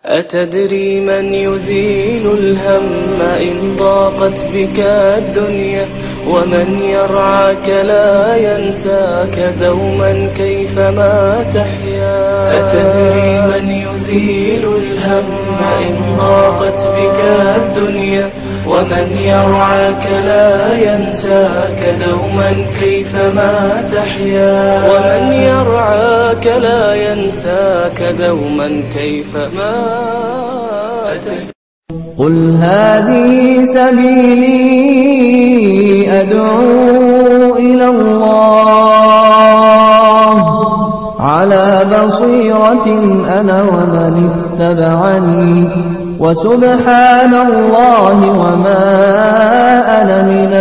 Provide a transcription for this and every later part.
أتدري من يزيل الهم إن ضاقت بك الدنيا ومن يرعاك لا ينساك دوما كيفما تحيا أتدري من يزيل الهم إن ضاقت بك الدنيا ومن يرعاك لا ينساك دوما كيفما تحيا ومن يرعاك لا ينساك دوما كيفما تحيا قل هذه سبيلي أدعو إلى الله على بصيرة أنا ومن اتبعني وسبحان الله وما أنا من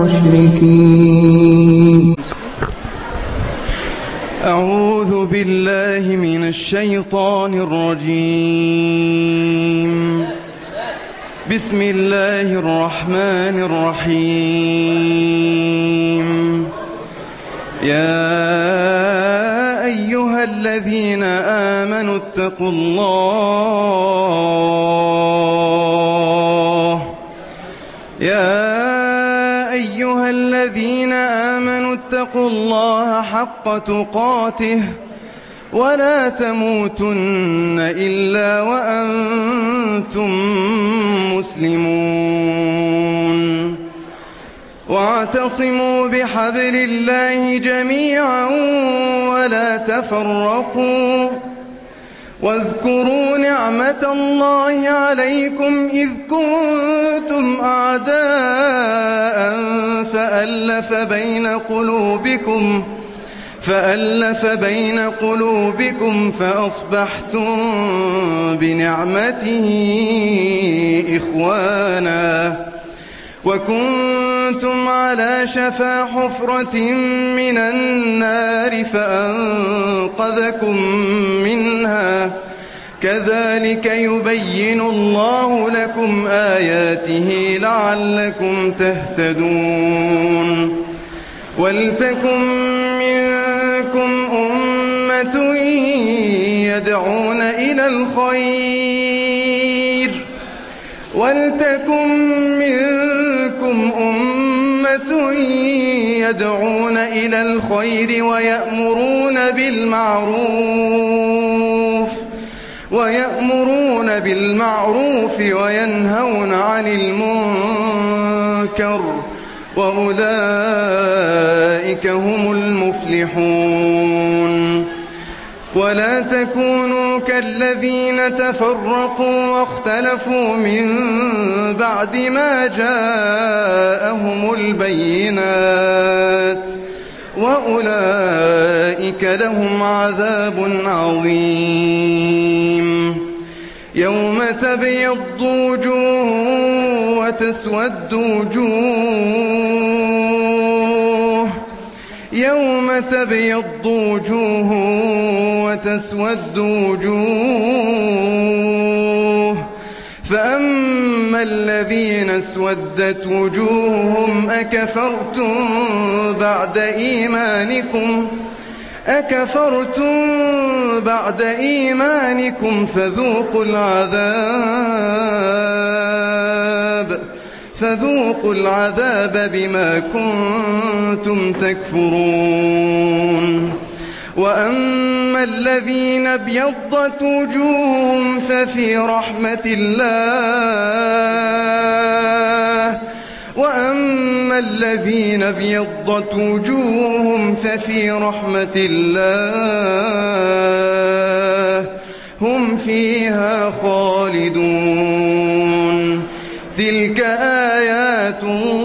المشركين أعوذ بالله من الشيطان الرجيم بسم الله الرحمن الرحيم يا أيها الذين آمنوا اتقوا الله يا أيها الذين آمنوا اتقوا الله حق تقاته ولا تموتن إلا وأنتم مسلمون واعتصموا بحبل الله جميعا ولا تفرقوا واذكروا نعمة الله عليكم إذ كنتم أعداء فألف بين قلوبكم فألف بين قلوبكم فأصبحتم بنعمته إخوانا وكنتم على شفا حفرة من النار فأنقذكم منها كذلك يبين الله لكم آياته لعلكم تهتدون ولتكن منكم أمة يدعون إلى الخير ولتكن منكم أمة يدعون إلى الخير ويأمرون بالمعروف ويأمرون بالمعروف وينهون عن المنكر وأولئك هم المفلحون ولا تكونوا كالذين تفرقوا واختلفوا من بعد ما جاءهم البينات وأولئك لهم عذاب عظيم يوم تبيض وجوه وتسود وجوه يوم تبيض وجوه وتسود وجوه فأما الذين اسودت وجوههم أكفرتم بعد إيمانكم أكفرتم بعد إيمانكم فذوقوا العذاب فذوقوا العذاب بما كنتم تكفرون وأما الذين ابيضت وجوههم ففي رحمة الله وأما الذين ابيضت وجوههم ففي رحمة الله هم فيها خالدون تلك آيات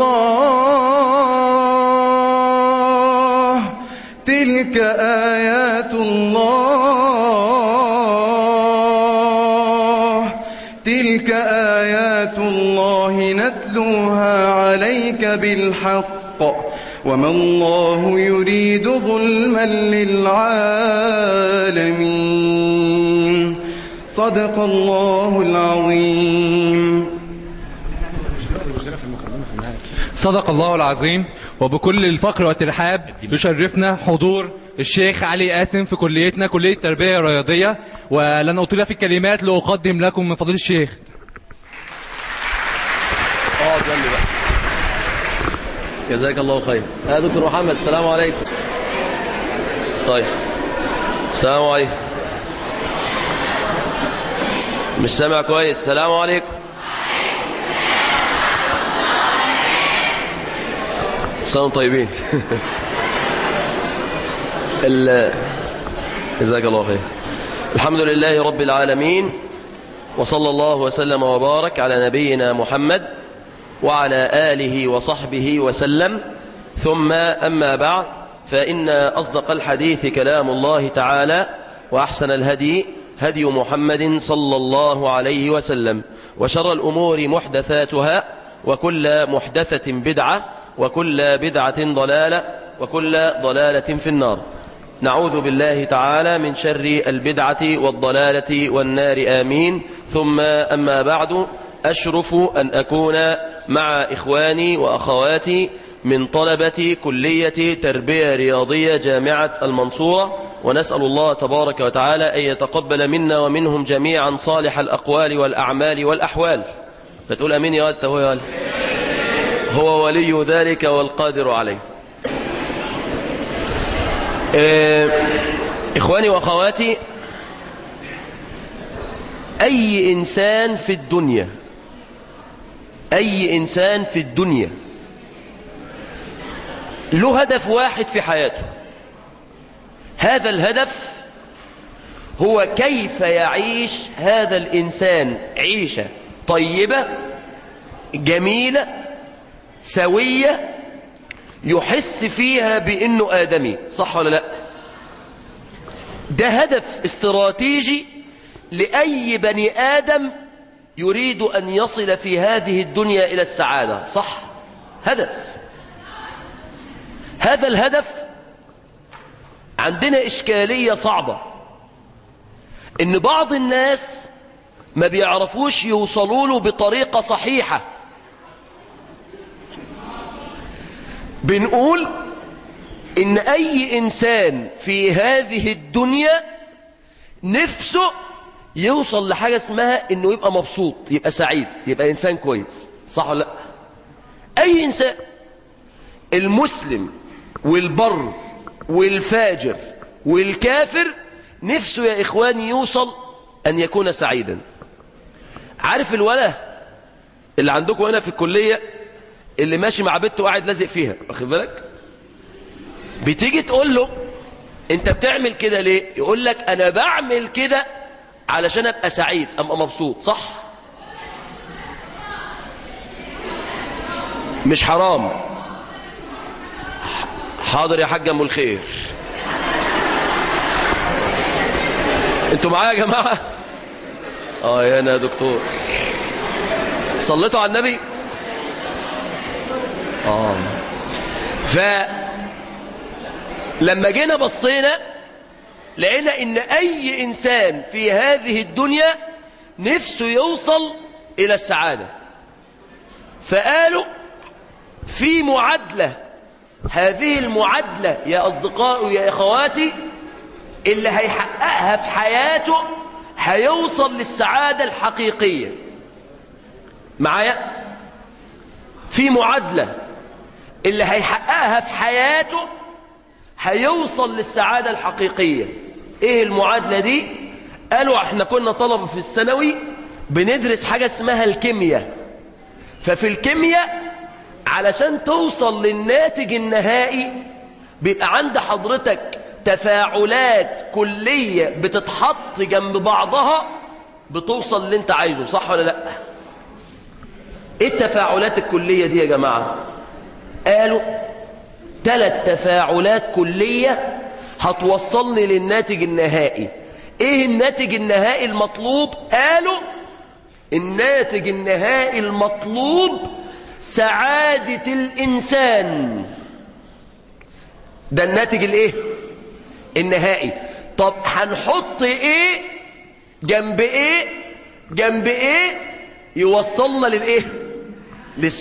الله تلك آيات الله تلك آيات الله نتلوها عليك بالحق وما الله يريد ظلما للعالمين صدق الله العظيم صدق الله العظيم وبكل الفخر والترحاب يشرفنا حضور الشيخ علي قاسم في كليتنا كلية التربية الرياضية ولن أطيل في الكلمات لأقدم لكم من فضيلة الشيخ اقعد جنبي بقى جزاك الله خير يا دكتور محمد السلام عليكم طيب السلام عليكم مش سامع كويس السلام عليكم سلام طيبين ال... جزاك الله خير الحمد لله رب العالمين وصلى الله وسلم وبارك على نبينا محمد وعلى آله وصحبه وسلم ثم أما بعد فإن أصدق الحديث كلام الله تعالى وأحسن الهدي هدي محمد صلى الله عليه وسلم وشر الأمور محدثاتها وكل محدثة بدعة وكل بدعة ضلالة وكل ضلالة في النار نعوذ بالله تعالى من شر البدعة والضلالة والنار آمين ثم أما بعد أشرف أن أكون مع إخواني وأخواتي من طلبة كلية تربية رياضية جامعة المنصورة ونسأل الله تبارك وتعالى أن يتقبل منا ومنهم جميعا صالح الأقوال والأعمال والأحوال فتقول أمين يا أنت هو يا هو ولي ذلك والقادر عليه إيه إخواني وأخواتي أي إنسان في الدنيا أي إنسان في الدنيا له هدف واحد في حياته هذا الهدف هو كيف يعيش هذا الإنسان عيشة طيبة جميلة سوية يحس فيها بأنه آدمي صح ولا لا ده هدف استراتيجي لأي بني آدم يريد أن يصل في هذه الدنيا إلى السعادة صح هدف هذا الهدف عندنا إشكالية صعبة إن بعض الناس ما بيعرفوش يوصلوا له بطريقة صحيحة بنقول إن أي إنسان في هذه الدنيا نفسه يوصل لحاجة اسمها إنه يبقى مبسوط يبقى سعيد يبقى إنسان كويس صح ولا لا أي إنسان المسلم والبر والفاجر والكافر نفسه يا إخواني يوصل أن يكون سعيدا عارف الولا اللي عندكم هنا في الكلية اللي ماشي مع بنته وقاعد لازق فيها واخد بالك بتيجي تقول له انت بتعمل كده ليه يقول لك انا بعمل كده علشان ابقى سعيد ابقى مبسوط صح مش حرام حاضر يا حاج ام الخير انتوا معايا يا جماعه اه يا انا يا دكتور صليتوا على النبي اه ف لما جينا بصينا لقينا ان اي انسان في هذه الدنيا نفسه يوصل الى السعادة فقالوا في معادلة هذه المعادلة يا اصدقائي ويا اخواتي اللي هيحققها في حياته هيوصل للسعادة الحقيقية معايا في معادلة اللي هيحققها في حياته هيوصل للسعادة الحقيقية ايه المعادلة دي قالوا احنا كنا طلبة في الثانوي بندرس حاجة اسمها الكيمياء ففي الكيمياء علشان توصل للناتج النهائي بيبقى عند حضرتك تفاعلات كلية بتتحط جنب بعضها بتوصل اللي انت عايزه صح ولا لا ايه التفاعلات الكلية دي يا جماعة قالوا ثلاث تفاعلات كلية هتوصلني للناتج النهائي ايه الناتج النهائي المطلوب قالوا الناتج النهائي المطلوب سعادة الإنسان ده الناتج الايه النهائي طب هنحط ايه جنب ايه جنب ايه يوصلنا للايه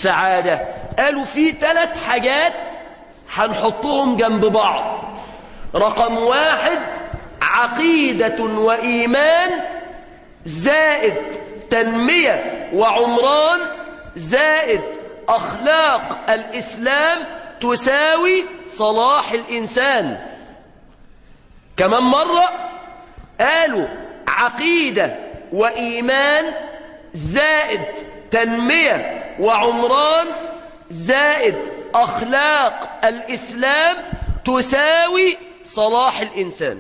للسعادة قالوا في ثلاث حاجات هنحطهم جنب بعض رقم واحد عقيدة وإيمان زائد تنمية وعمران زائد أخلاق الإسلام تساوي صلاح الإنسان كمان مرة قالوا عقيدة وإيمان زائد تنمية وعمران زائد أخلاق الإسلام تساوي صلاح الإنسان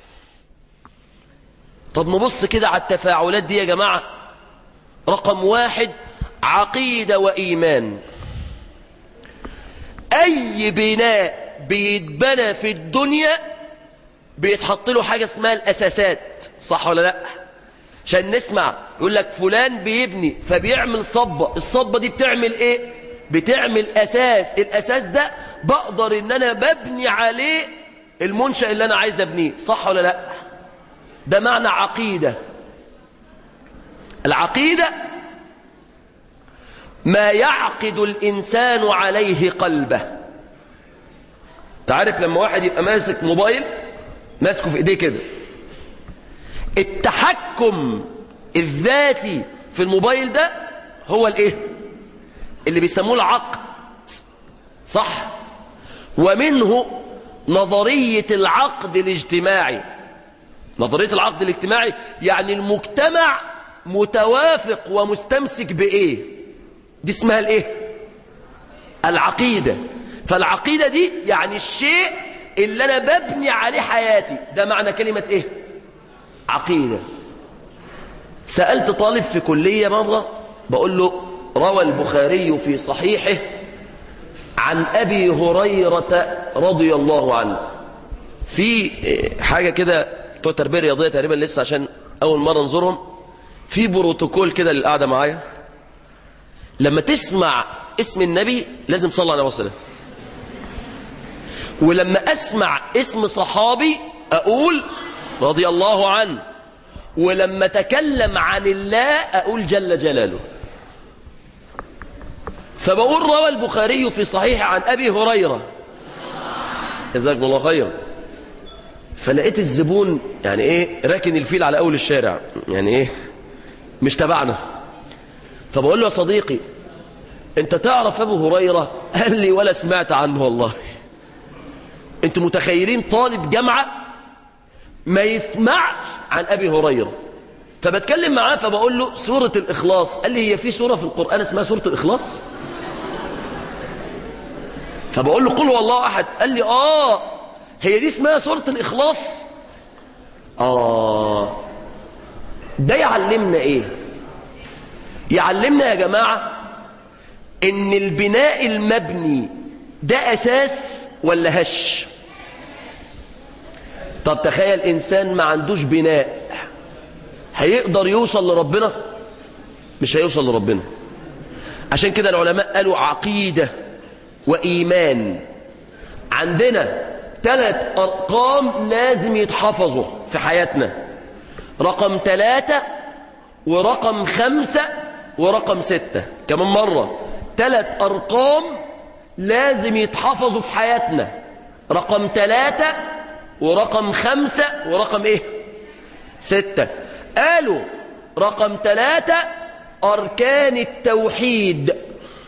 طب نبص كده على التفاعلات دي يا جماعة رقم واحد عقيدة وإيمان أي بناء بيتبنى في الدنيا بيتحط له حاجة اسمها الأساسات صح ولا لا عشان نسمع يقول لك فلان بيبني فبيعمل صبة الصبة دي بتعمل ايه بتعمل أساس الأساس ده بقدر ان انا ببني عليه المنشأ اللي انا عايز ابنيه صح ولا لا ده معنى عقيدة العقيدة ما يعقد الإنسان عليه قلبه تعرف لما واحد يبقى ماسك موبايل ماسكه في ايديه كده التحكم الذاتي في الموبايل ده هو الايه اللي بيسموه العقد صح ومنه نظرية العقد الاجتماعي نظرية العقد الاجتماعي يعني المجتمع متوافق ومستمسك بإيه دي اسمها الإيه العقيدة فالعقيدة دي يعني الشيء اللي أنا ببني عليه حياتي ده معنى كلمة إيه عقيدة سألت طالب في كلية مرة بقول له روى البخاري في صحيحه عن أبي هريرة رضي الله عنه في حاجة كده بتوع تربية رياضية تقريبا لسه عشان أول مرة نزورهم في بروتوكول كده للقعدة معايا لما تسمع اسم النبي لازم تصلي عليه وسلم ولما أسمع اسم صحابي أقول رضي الله عنه ولما تكلم عن الله أقول جل جلاله فبقول روى البخاري في صحيح عن أبي هريرة جزاكم الله خيرا فلقيت الزبون يعني ايه راكن الفيل على اول الشارع يعني ايه مش تبعنا فبقول له يا صديقي انت تعرف ابو هريرة قال لي ولا سمعت عنه والله انتوا متخيلين طالب جامعة ما يسمعش عن ابي هريرة فبتكلم معاه فبقول له سورة الاخلاص قال لي هي في سورة في القرآن اسمها سورة الاخلاص فبقول له قل والله احد قال لي اه هي دي اسمها سورة الإخلاص آه ده يعلمنا إيه يعلمنا يا جماعة إن البناء المبني ده أساس ولا هش طب تخيل إنسان ما عندوش بناء هيقدر يوصل لربنا مش هيوصل لربنا عشان كده العلماء قالوا عقيدة وإيمان عندنا ثلاث أرقام لازم يتحفظوا في حياتنا رقم ثلاثة ورقم خمسة ورقم ستة كمان مرة ثلاث أرقام لازم يتحفظوا في حياتنا رقم ثلاثة ورقم خمسة ورقم إيه ستة قالوا رقم ثلاثة أركان التوحيد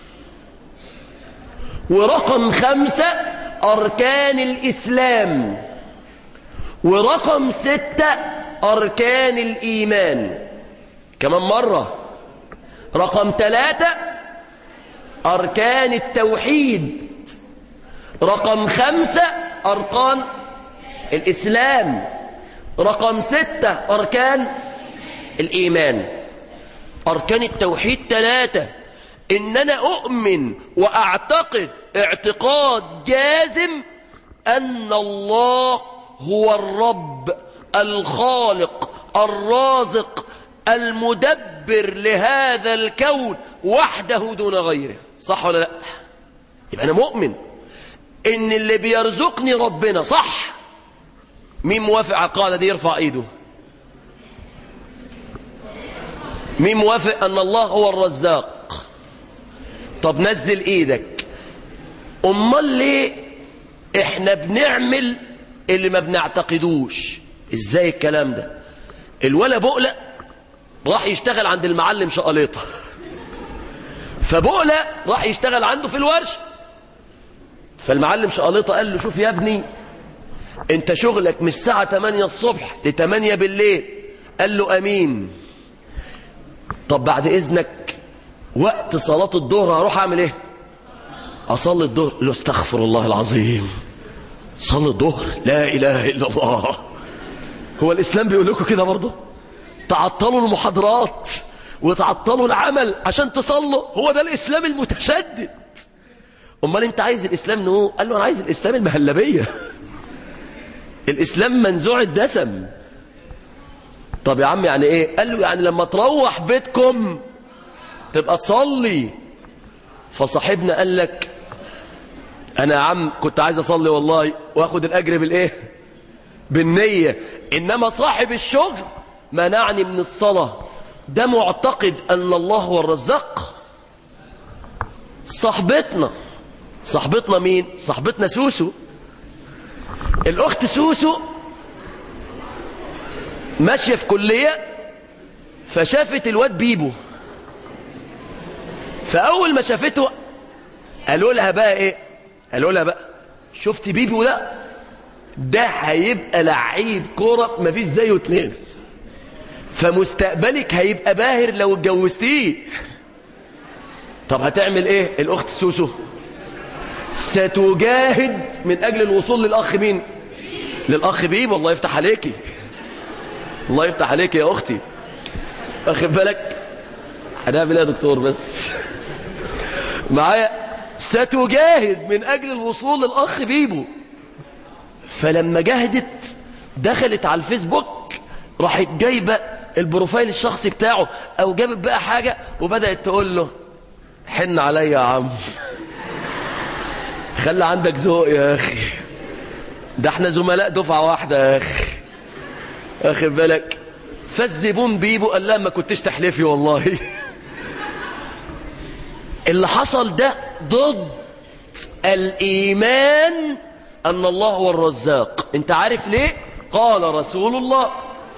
ورقم خمسة أركان الإسلام ورقم ستة أركان الإيمان كمان مرة رقم ثلاثة أركان التوحيد رقم خمسة أركان الإسلام رقم ستة أركان الإيمان أركان التوحيد ثلاثة إن أنا أؤمن وأعتقد اعتقاد جازم أن الله هو الرب الخالق الرازق المدبر لهذا الكون وحده دون غيره صح ولا لا يبقى أنا مؤمن إن اللي بيرزقني ربنا صح مين موافق على القاعدة دي يرفع ايده مين موافق أن الله هو الرزاق طب نزل ايدك امال ليه احنا بنعمل اللي ما بنعتقدوش ازاي الكلام ده الولا بقلة راح يشتغل عند المعلم شقليطة فبقلة راح يشتغل عنده في الورش فالمعلم شقليطة قال له شوف يا ابني انت شغلك من الساعة 8 الصبح ل 8 بالليل قال له امين طب بعد اذنك وقت صلاة الظهر هروح اعمل ايه اصلي الظهر قال له استغفر الله العظيم صلي الظهر لا اله الا الله هو الاسلام بيقول لكم كده برضه تعطلوا المحاضرات وتعطلوا العمل عشان تصلوا هو ده الاسلام المتشدد امال انت عايز الاسلام نو قال له انا عايز الاسلام المهلبيه الاسلام منزوع الدسم طب يا عم يعني ايه قال له يعني لما تروح بيتكم تبقى تصلي فصاحبنا قال لك انا يا عم كنت عايز اصلي والله واخد الاجر بالايه بالنية انما صاحب الشغل منعني من الصلاة ده معتقد ان الله هو الرزاق صاحبتنا صاحبتنا مين صاحبتنا سوسو الاخت سوسو ماشية في كلية فشافت الواد بيبو فاول ما شافته قالوا لها بقى ايه قالوا لها بقى شفت بيبو ده ده هيبقى لعيب كرة مفيش زيه اتنين فمستقبلك هيبقى باهر لو اتجوزتيه طب هتعمل ايه الاخت سوسو ستجاهد من اجل الوصول للاخ مين للاخ بيب الله يفتح عليكي الله يفتح عليكي يا اختي واخد بالك هنعمل ايه يا دكتور بس معايا ستجاهد من اجل الوصول للاخ بيبو فلما جهدت دخلت على الفيسبوك راحت جايبه البروفايل الشخصي بتاعه او جابت بقى حاجه وبدات تقول له حن عليا يا عم خلي عندك ذوق يا اخي ده احنا زملاء دفعه واحده يا اخي واخد بالك فالزبون بيبو قال لا ما كنتش تحلفي والله اللي حصل ده ضد الايمان أن الله هو الرزاق أنت عارف ليه؟ قال رسول الله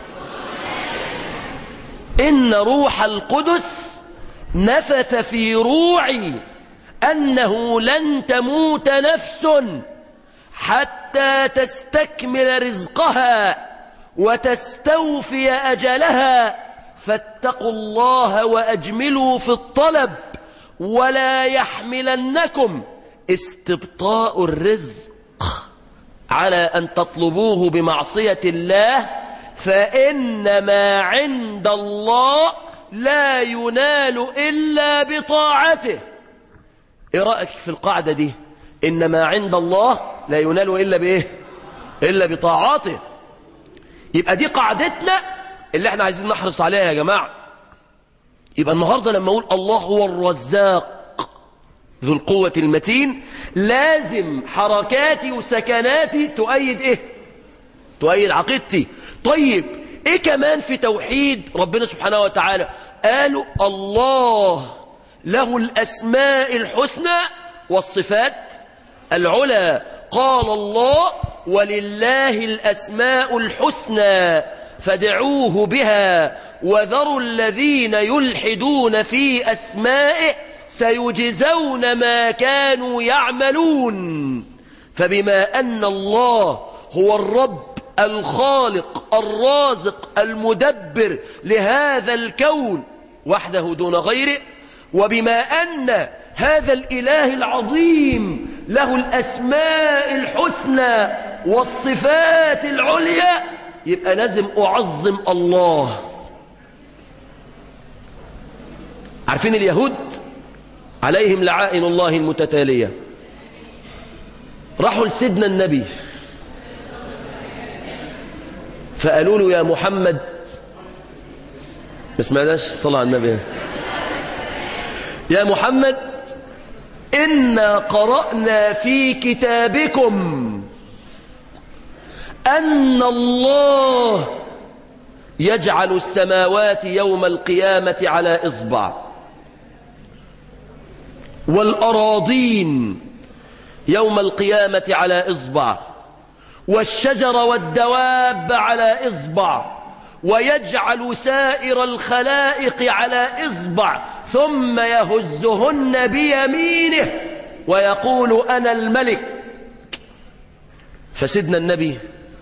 إن روح القدس نفث في روعي أنه لن تموت نفس حتى تستكمل رزقها وتستوفي أجلها فاتقوا الله وأجملوا في الطلب ولا يحملنكم استبطاء الرزق على أن تطلبوه بمعصية الله فإن ما عند الله لا ينال إلا بطاعته إيه رأيك في القاعدة دي إن ما عند الله لا ينال إلا بإيه إلا بطاعته يبقى دي قاعدتنا اللي احنا عايزين نحرص عليها يا جماعة يبقى النهاردة لما أقول الله هو الرزاق ذو القوة المتين لازم حركاتي وسكناتي تؤيد ايه تؤيد عقيدتي طيب ايه كمان في توحيد ربنا سبحانه وتعالى قالوا الله له الأسماء الحسنى والصفات العلى قال الله ولله الأسماء الحسنى فادعوه بها وذروا الذين يلحدون في أسمائه سيجزون ما كانوا يعملون فبما أن الله هو الرب الخالق الرازق المدبر لهذا الكون وحده دون غيره وبما أن هذا الإله العظيم له الأسماء الحسنى والصفات العليا يبقى لازم أعظم الله عارفين اليهود عليهم لعائن الله المتتالية راحوا لسيدنا النبي فقالوا له يا محمد ما سمعناش الصلاة على النبي يا محمد إنا قرأنا في كتابكم أن الله يجعل السماوات يوم القيامة على إصبع والأراضين يوم القيامة على إصبع والشجر والدواب على إصبع ويجعل سائر الخلائق على إصبع ثم يهزهن بيمينه ويقول أنا الملك فسيدنا النبي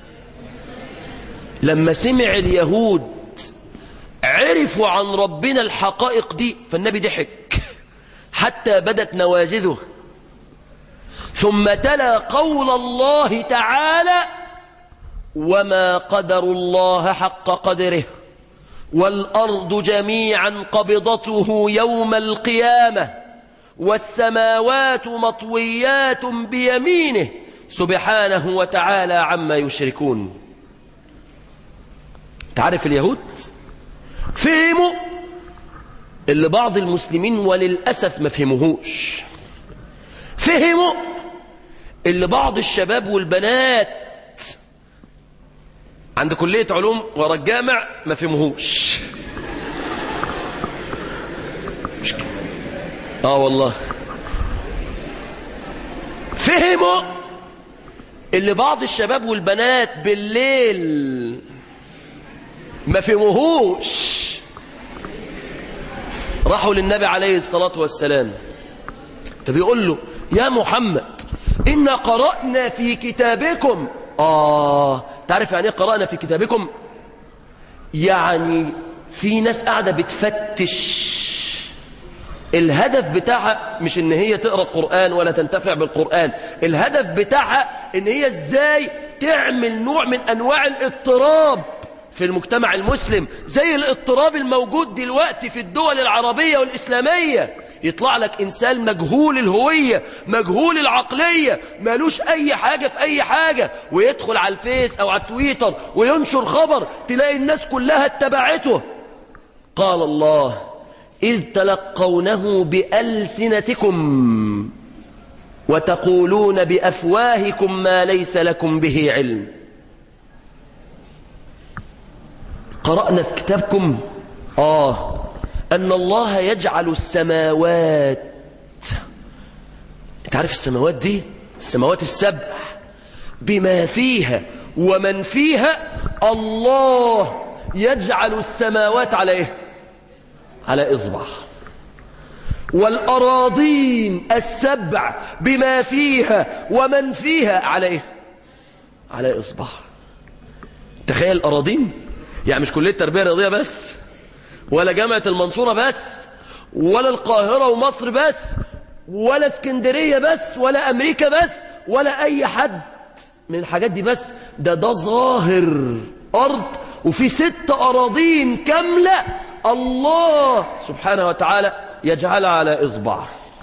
لما سمع اليهود عرفوا عن ربنا الحقائق دي فالنبي ضحك حتى بدت نواجذه ثم تلا قول الله تعالى وما قدر الله حق قدره والأرض جميعا قبضته يوم القيامة والسماوات مطويات بيمينه سبحانه وتعالى عما يشركون تعرف اليهود فهموا اللي بعض المسلمين وللأسف ما فهموهوش فهموا اللي بعض الشباب والبنات عند كلية علوم ورا الجامع ما فهموهوش مش كده. اه والله فهموا اللي بعض الشباب والبنات بالليل ما فهموهوش راحوا للنبي عليه الصلاة والسلام فبيقول له يا محمد إن قرأنا في كتابكم آه تعرف يعني ايه قرأنا في كتابكم يعني في ناس قاعدة بتفتش الهدف بتاعها مش ان هي تقرأ القرآن ولا تنتفع بالقرآن الهدف بتاعها ان هي ازاي تعمل نوع من انواع الاضطراب في المجتمع المسلم زي الاضطراب الموجود دلوقتي في الدول العربية والإسلامية يطلع لك إنسان مجهول الهوية مجهول العقلية مالوش أي حاجة في أي حاجة ويدخل على الفيس أو على التويتر وينشر خبر تلاقي الناس كلها اتبعته قال الله إذ تلقونه بألسنتكم وتقولون بأفواهكم ما ليس لكم به علم قرأنا في كتابكم آه أن الله يجعل السماوات أنت عارف السماوات دي السماوات السبع بما فيها ومن فيها الله يجعل السماوات على إيه على إصبع والأراضين السبع بما فيها ومن فيها على إيه على إصبع تخيل الأراضين يعني مش كلية تربية رياضية بس ولا جامعة المنصورة بس ولا القاهرة ومصر بس ولا اسكندرية بس ولا أمريكا بس ولا أي حد من الحاجات دي بس ده ده ظاهر أرض وفي ست أراضين كاملة الله سبحانه وتعالى يجعلها على إصبع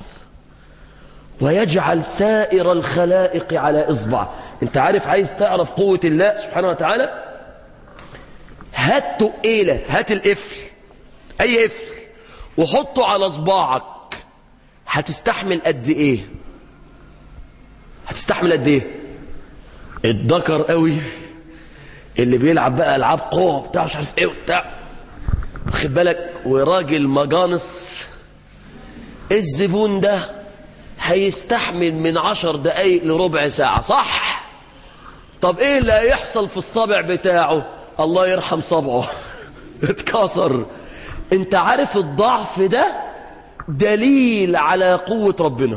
ويجعل سائر الخلائق على إصبع انت عارف عايز تعرف قوة الله سبحانه وتعالى هات تقيلة هات القفل أي قفل وحطه على صباعك هتستحمل قد إيه هتستحمل قد إيه الذكر قوي اللي بيلعب بقى ألعاب قوة بتاع مش عارف إيه وبتاع خد بالك وراجل مجانس الزبون ده هيستحمل من عشر دقايق لربع ساعة صح طب ايه اللي هيحصل في الصابع بتاعه الله يرحم صبعه اتكسر انت عارف الضعف ده دليل على قوة ربنا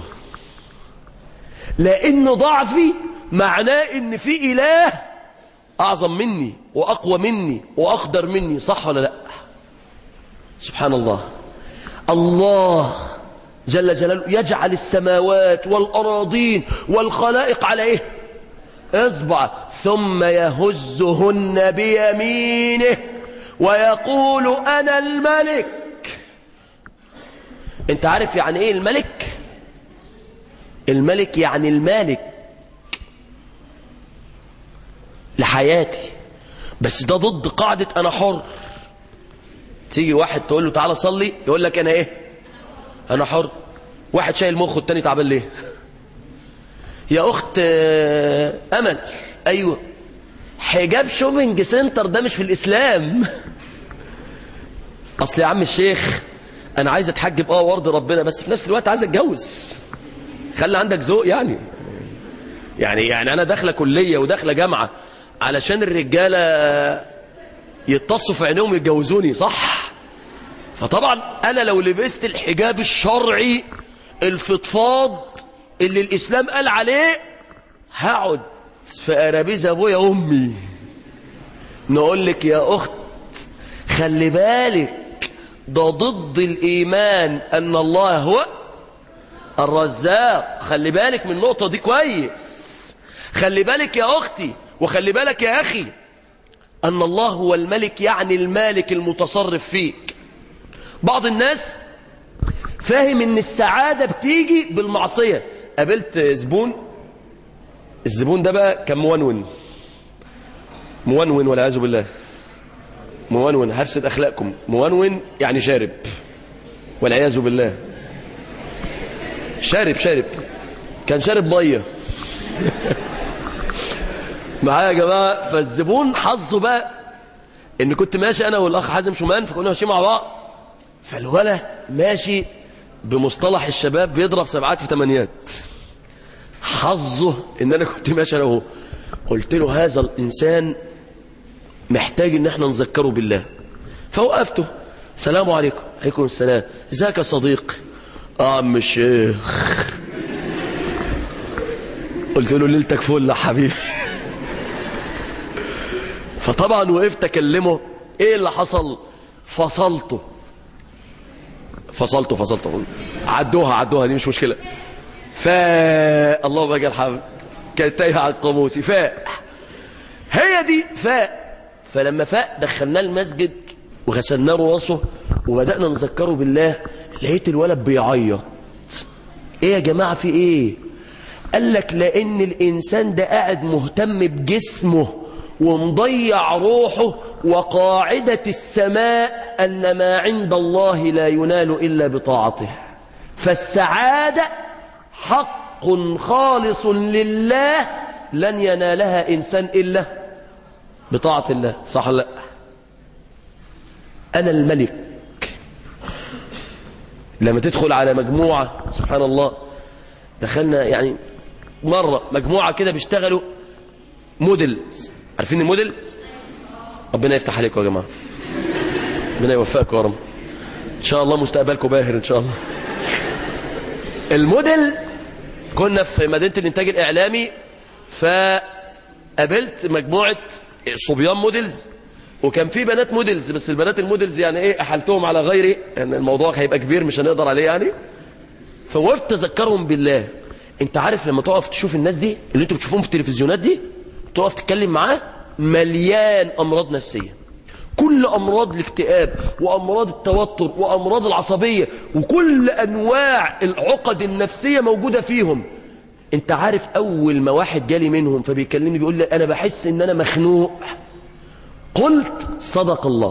لان ضعفي معناه ان في اله اعظم مني واقوى مني واقدر مني صح ولا لا سبحان الله الله جل جلاله يجعل السماوات والأراضين والخلائق على إيه اصبع ثم يهزهن بيمينه ويقول أنا الملك انت عارف يعني ايه الملك الملك يعني المالك لحياتي بس ده ضد قاعدة أنا حر تيجي واحد تقول له تعالى صلي يقول لك أنا إيه أنا حر واحد شايل مخه التاني تعبان ليه يا أخت أمل أيوة حجاب شوبينج سنتر ده مش في الإسلام أصل يا عم الشيخ أنا عايز أتحجب أه وارضي ربنا بس في نفس الوقت عايز أتجوز خلي عندك ذوق يعني يعني يعني انا داخله كليه وداخله جامعه علشان الرجاله يتصوا في عينيهم يتجوزوني صح فطبعا انا لو لبست الحجاب الشرعي الفضفاض اللي الاسلام قال عليه هقعد في قرابيز ابويا وامي نقول لك يا اخت خلي بالك ده ضد الايمان ان الله هو الرزاق خلي بالك من النقطه دي كويس خلي بالك يا اختي وخلي بالك يا اخي ان الله هو الملك يعني المالك المتصرف فيك بعض الناس فاهم ان السعاده بتيجي بالمعصيه قابلت زبون الزبون ده بقى كان مونون مونون والعياذ بالله مونون هفسد اخلاقكم مونون يعني شارب والعياذ بالله شارب شارب كان شارب ميه معايا يا جماعه فالزبون حظه بقى ان كنت ماشي انا والاخ حازم شومان فكنا ماشيين مع بعض فالولا ماشي بمصطلح الشباب بيضرب سبعات في ثمانيات حظه ان انا كنت ماشي انا وهو قلت له هذا الانسان محتاج ان احنا نذكره بالله فوقفته السلام عليكم عليكم السلام ازيك يا صديق اه عم الشيخ قلت له ليلتك فل يا حبيبي فطبعا وقفت اكلمه ايه اللي حصل فصلته فصلته فصلته عدوها عدوها دي مش مشكله فاء اللهم اجل حمد كانت تايهه على القاموسي فاء هي دي فاء فلما فاء دخلناه المسجد وغسلناه راسه وبدأنا نذكره بالله لقيت الولد بيعيط ايه يا جماعة في ايه قال لك لان الانسان ده قاعد مهتم بجسمه ومضيع روحه وقاعدة السماء ان ما عند الله لا ينال الا بطاعته فالسعادة حق خالص لله لن ينالها انسان الا بطاعة الله صح لا أنا الملك لما تدخل على مجموعة سبحان الله دخلنا يعني مرة مجموعة كده بيشتغلوا موديلز عارفين الموديلز ربنا يفتح عليكم يا جماعة ربنا يوفقكم يا رب إن شاء الله مستقبلكم باهر إن شاء الله الموديلز كنا في مدينة الإنتاج الإعلامي فقابلت مجموعة صبيان موديلز وكان في بنات موديلز بس البنات الموديلز يعني ايه احلتهم على غيري ان الموضوع هيبقى كبير مش هنقدر عليه يعني فوقفت اذكرهم بالله انت عارف لما تقف تشوف الناس دي اللي انتوا بتشوفوهم في التلفزيونات دي تقف تتكلم معاه مليان امراض نفسيه كل امراض الاكتئاب وامراض التوتر وامراض العصبيه وكل انواع العقد النفسيه موجوده فيهم انت عارف اول ما واحد جالي منهم فبيكلمني بيقول لي انا بحس ان انا مخنوق قلت صدق الله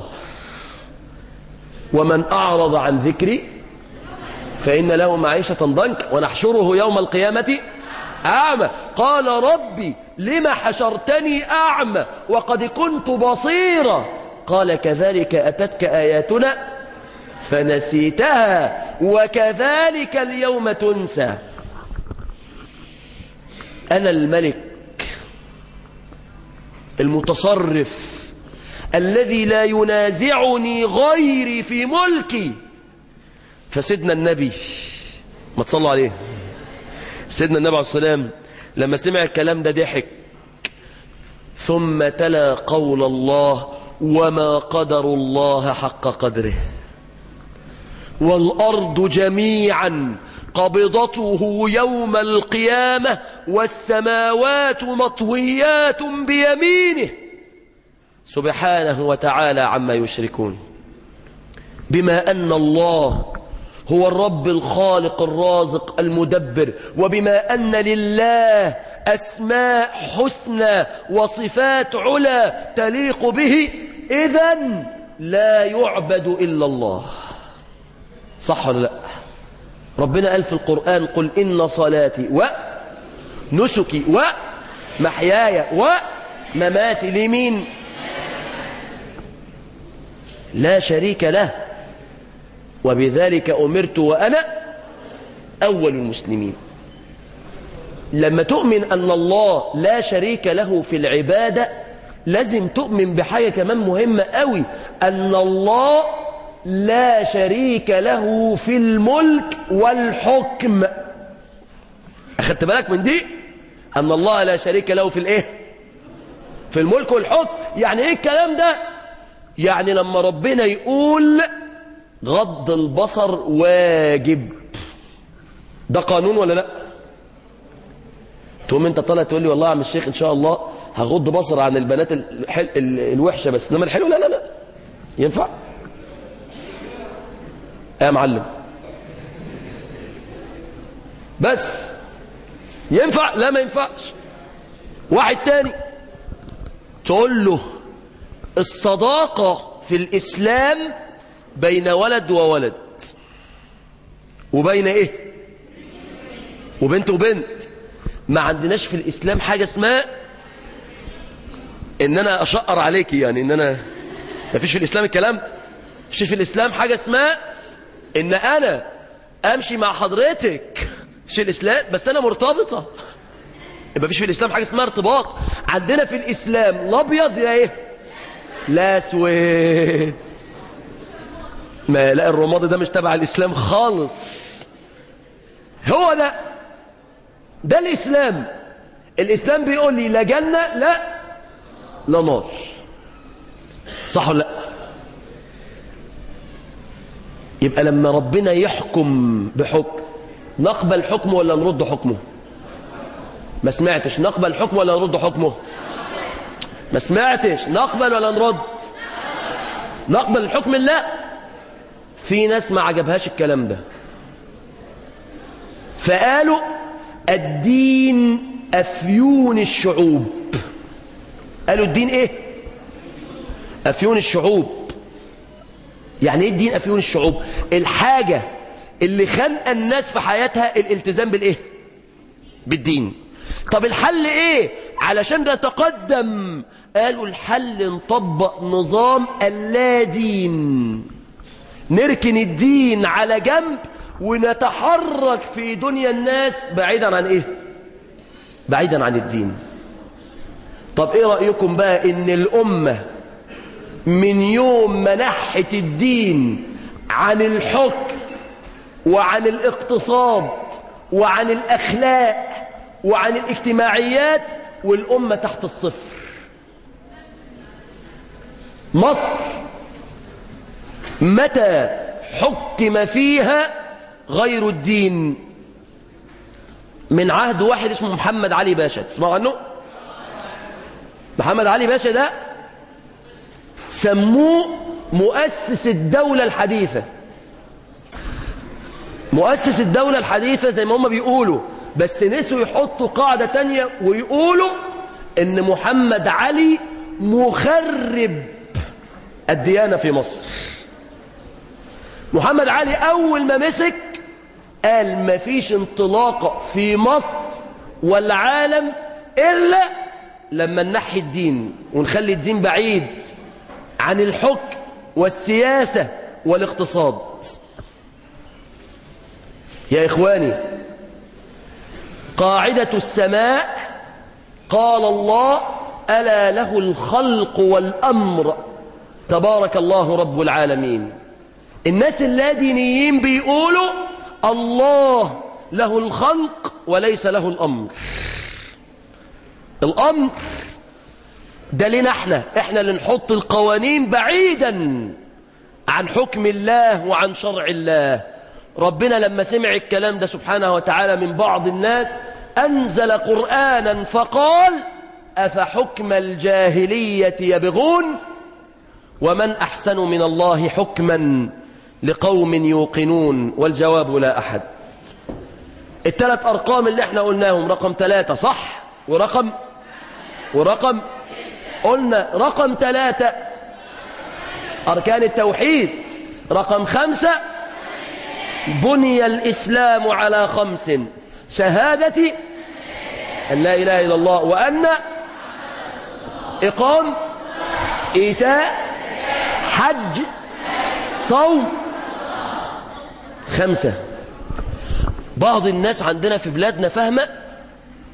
ومن أعرض عن ذكري فإن له معيشة ضنك ونحشره يوم القيامة أعمى قال ربي لما حشرتني أعمى وقد كنت بصيرا قال كذلك أتتك آياتنا فنسيتها وكذلك اليوم تنسى أنا الملك المتصرف الذي لا ينازعني غيري في ملكي فسيدنا النبي ما تصلوا عليه سيدنا النبي عليه السلام لما سمع الكلام ده ضحك ثم تلا قول الله وما قدر الله حق قدره والأرض جميعا قبضته يوم القيامة والسماوات مطويات بيمينه سبحانه وتعالى عما يشركون بما أن الله هو الرب الخالق الرازق المدبر وبما أن لله أسماء حسنى وصفات علا تليق به إذا لا يعبد إلا الله صح ولا لا ربنا قال في القرآن قل إن صلاتي ونسكي ومحياي ومماتي لمين لا شريك له وبذلك أمرت وأنا أول المسلمين لما تؤمن أن الله لا شريك له في العبادة لازم تؤمن بحاجة كمان مهمة قوي أن الله لا شريك له في الملك والحكم أخدت بالك من دي أن الله لا شريك له في الإيه في الملك والحكم يعني إيه الكلام ده يعني لما ربنا يقول غض البصر واجب ده قانون ولا لا تقوم انت طالع تقول لي والله يا عم الشيخ ان شاء الله هغض بصر عن البنات الحل... الوحشه بس انما الحلو لا لا لا ينفع يا معلم بس ينفع لا ما ينفعش واحد تاني تقول له الصداقة في الإسلام بين ولد وولد وبين إيه وبنت وبنت ما عندناش في الإسلام حاجة اسمها إن أنا أشقر عليك يعني إن أنا ما فيش في الإسلام الكلام ده فيش في الإسلام حاجة اسمها إن أنا أمشي مع حضرتك في الإسلام بس أنا مرتبطة ما فيش في الإسلام حاجة اسمها ارتباط عندنا في الإسلام الأبيض يا إيه لا اسود ما لا الرمادي ده مش تبع الإسلام خالص هو ده ده الإسلام الإسلام بيقول لي لا جنة لا لا نار صح ولا لا يبقى لما ربنا يحكم بحكم نقبل حكمه ولا نرد حكمه ما سمعتش نقبل حكمه ولا نرد حكمه ما سمعتش نقبل ولا نرد نقبل الحكم لا في ناس ما عجبهاش الكلام ده فقالوا الدين أفيون الشعوب قالوا الدين ايه أفيون الشعوب يعني ايه الدين أفيون الشعوب الحاجة اللي خنق الناس في حياتها الالتزام بالايه بالدين طب الحل ايه علشان نتقدم قالوا الحل نطبق نظام اللا دين نركن الدين على جنب ونتحرك في دنيا الناس بعيدا عن ايه بعيدا عن الدين طب ايه رأيكم بقى ان الامة من يوم ما نحت الدين عن الحكم وعن الاقتصاد وعن الاخلاق وعن الاجتماعيات والامة تحت الصفر مصر متى حكم فيها غير الدين من عهد واحد اسمه محمد علي باشا تسمعوا عنه محمد علي باشا ده سموه مؤسس الدولة الحديثة مؤسس الدولة الحديثة زي ما هم بيقولوا بس نسوا يحطوا قاعدة تانية ويقولوا ان محمد علي مخرب الديانة في مصر محمد علي أول ما مسك قال ما فيش انطلاقة في مصر والعالم إلا لما ننحي الدين ونخلي الدين بعيد عن الحكم والسياسة والاقتصاد يا إخواني قاعدة السماء قال الله ألا له الخلق والأمر تبارك الله رب العالمين الناس اللادينيين بيقولوا الله له الخلق وليس له الأمر الأمر ده لنا احنا احنا اللي نحط القوانين بعيدا عن حكم الله وعن شرع الله ربنا لما سمع الكلام ده سبحانه وتعالى من بعض الناس أنزل قرآنا فقال أفحكم الجاهلية يبغون ومن أحسن من الله حكما لقوم يوقنون والجواب لا أحد الثلاث أرقام اللي احنا قلناهم رقم ثلاثة صح ورقم ورقم قلنا رقم ثلاثة أركان التوحيد رقم خمسة بني الإسلام على خمس شهادة أن لا إله إلا الله وأن إقام إيتاء حج صوم خمسة بعض الناس عندنا في بلادنا فاهمة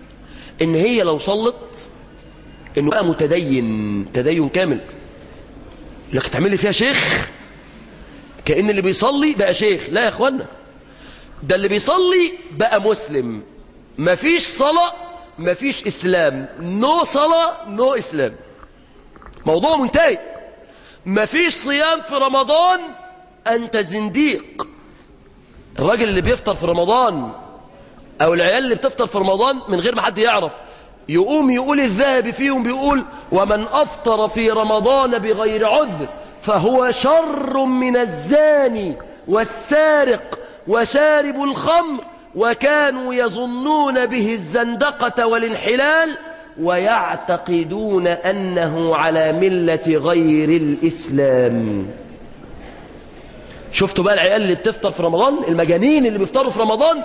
ان هي لو صلت انه بقى متدين تدين كامل لك تعمل لي فيها شيخ كأن اللي بيصلي بقى شيخ لا يا اخوانا ده اللي بيصلي بقى مسلم مفيش صلاة مفيش اسلام نو صلاة نو اسلام موضوع منتهي مفيش صيام في رمضان انت زنديق الراجل اللي بيفطر في رمضان او العيال اللي بتفطر في رمضان من غير ما حد يعرف يقوم يقول الذهبي فيهم بيقول ومن افطر في رمضان بغير عذر فهو شر من الزاني والسارق وشارب الخمر وكانوا يظنون به الزندقة والانحلال ويعتقدون أنه على ملة غير الإسلام شفتوا بقى العيال اللي بتفطر في رمضان المجانين اللي بيفطروا في رمضان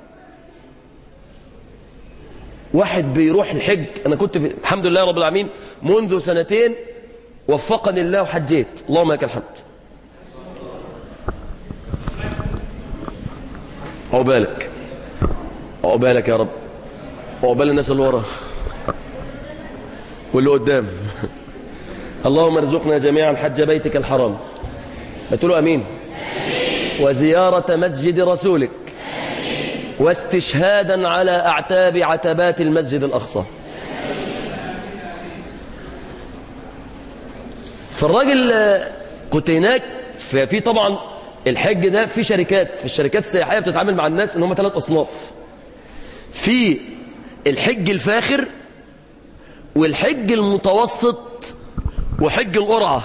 واحد بيروح الحج أنا كنت في الحمد لله رب العالمين منذ سنتين وفقني الله وحجيت اللهم لك الحمد عقبالك عقبالك يا رب عقبال الناس اللي ورا واللي قدام اللهم ارزقنا جميعا حج بيتك الحرام بتقولوا امين وزيارة مسجد رسولك واستشهادا على اعتاب عتبات المسجد الاقصى فالراجل آه، كنت هناك ففي طبعا الحج ده في شركات في الشركات السياحيه بتتعامل مع الناس ان هم ثلاث اصناف في الحج الفاخر والحج المتوسط وحج القرعه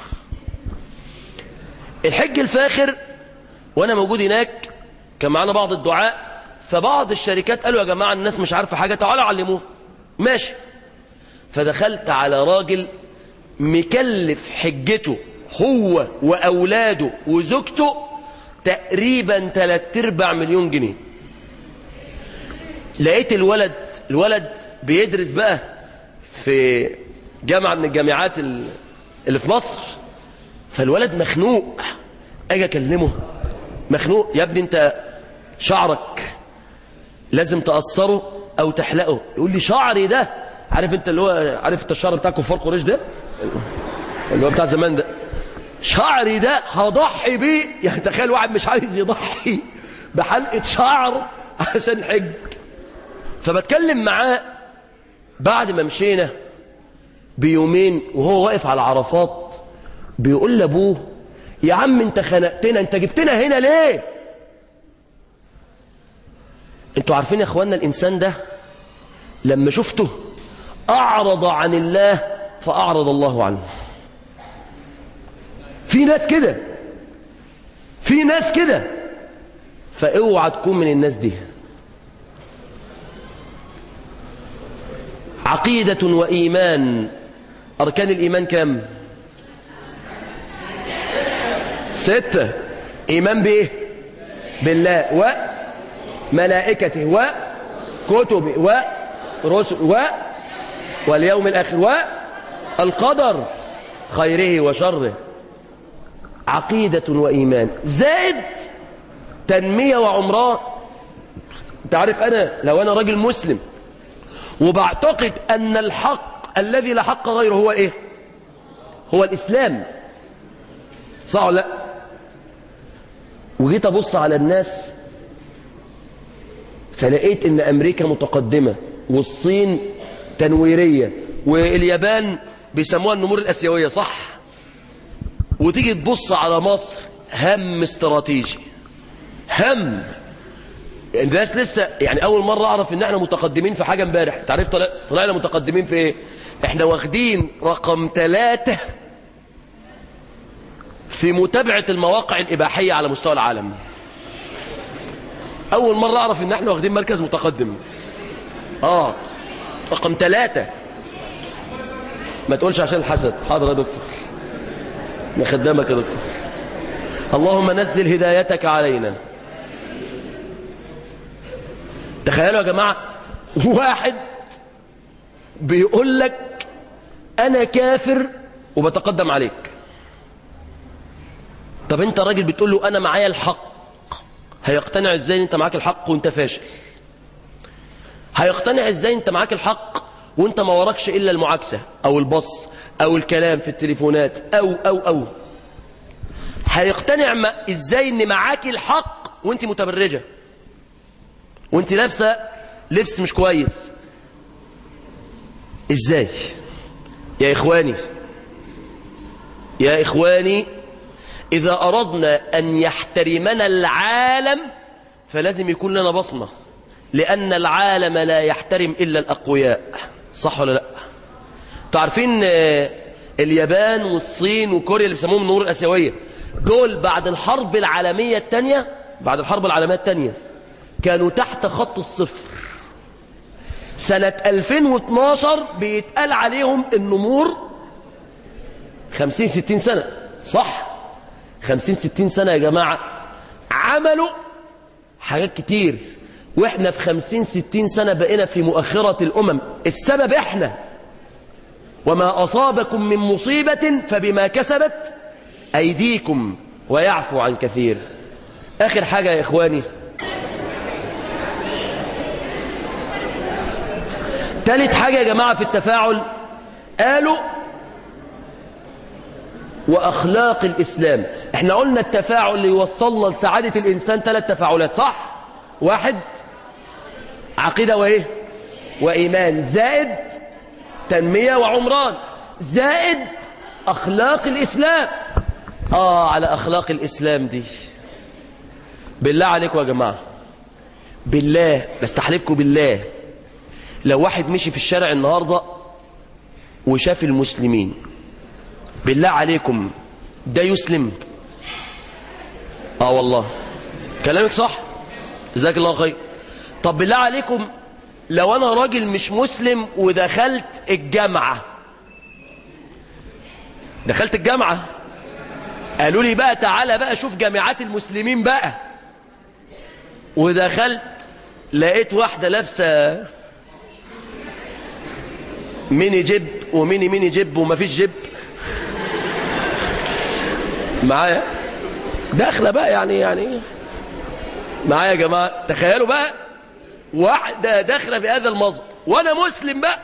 الحج الفاخر وانا موجود هناك كان معانا بعض الدعاء فبعض الشركات قالوا يا جماعه الناس مش عارفه حاجه تعالوا علموها ماشي فدخلت على راجل مكلف حجته هو وأولاده وزوجته تقريبا تلات ارباع مليون جنيه لقيت الولد الولد بيدرس بقى في جامعة من الجامعات ال- اللي في مصر فالولد مخنوق اجي اكلمه مخنوق يا ابني انت شعرك لازم تقصره او تحلقه يقول لي شعري ده عارف انت اللي هو عارف انت الشعر بتاع كفار قريش ده اللي هو بتاع زمان ده شعري ده هضحي بيه يعني تخيل واحد مش عايز يضحي بحلقة شعر عشان حج فبتكلم معاه بعد ما مشينا بيومين وهو واقف على عرفات بيقول لابوه يا عم انت خنقتنا انت جبتنا هنا ليه انتوا عارفين يا اخوانا الانسان ده لما شفته اعرض عن الله فاعرض الله عنه في ناس كده في ناس كده فاوعى تكون من الناس دي عقيدة وإيمان أركان الإيمان كم ستة إيمان بإيه بالله وملائكته وكتبه ورسل و واليوم الآخر والقدر خيره وشره عقيدة وإيمان زائد تنمية وعمران تعرف أنا لو أنا راجل مسلم وبعتقد أن الحق الذي لا حق غيره هو إيه هو الإسلام صح ولا لا وجيت أبص على الناس فلقيت أن أمريكا متقدمة والصين تنويرية واليابان بيسموها النمور الأسيوية صح وتيجي تبص على مصر هم استراتيجي هم الناس لسه يعني اول مره اعرف ان احنا متقدمين في حاجه امبارح انت عارف طلع طلعنا متقدمين في ايه احنا واخدين رقم ثلاثة في متابعه المواقع الاباحيه على مستوى العالم اول مره اعرف ان احنا واخدين مركز متقدم اه رقم ثلاثة ما تقولش عشان الحسد حاضر يا دكتور ما خدامك يا دكتور اللهم نزل هدايتك علينا تخيلوا يا جماعة واحد بيقول لك أنا كافر وبتقدم عليك طب أنت راجل بتقول له أنا معايا الحق هيقتنع إزاي أن أنت معاك الحق وأنت فاشل هيقتنع ازاي انت معاك الحق وانت ما وراكش الا المعاكسة او البص او الكلام في التليفونات او او او هيقتنع ما ازاي ان معاك الحق وانت متبرجة وانت لابسة لبس مش كويس ازاي يا إخواني يا إخواني إذا أردنا أن يحترمنا العالم فلازم يكون لنا بصمة لأن العالم لا يحترم إلا الأقوياء صح ولا لا تعرفين اليابان والصين وكوريا اللي بيسموهم النور الأسيوية دول بعد الحرب العالمية الثانية بعد الحرب العالمية الثانية كانوا تحت خط الصفر سنة 2012 بيتقال عليهم النمور 50 60 سنة صح 50 60 سنة يا جماعة عملوا حاجات كتير واحنا في 50 60 سنة بقينا في مؤخرة الأمم السبب احنا وما أصابكم من مصيبة فبما كسبت أيديكم ويعفو عن كثير آخر حاجة يا إخواني ثالث حاجة يا جماعة في التفاعل قالوا وأخلاق الإسلام احنا قلنا التفاعل اللي يوصلنا لسعادة الإنسان ثلاث تفاعلات صح؟ واحد عقيدة وإيه؟ وإيمان زائد تنمية وعمران زائد أخلاق الإسلام آه على أخلاق الإسلام دي بالله عليكم يا جماعة بالله بستحلفكم بالله لو واحد مشي في الشارع النهاردة وشاف المسلمين بالله عليكم ده يسلم اه والله كلامك صح جزاك الله خير طب بالله عليكم لو انا راجل مش مسلم ودخلت الجامعة دخلت الجامعة قالوا لي بقى تعالى بقى شوف جامعات المسلمين بقى ودخلت لقيت واحدة لابسة ميني جيب وميني ميني جيب ومفيش جيب معايا داخله بقى يعني يعني معايا يا جماعه تخيلوا بقى واحده داخله بهذا المظهر وانا مسلم بقى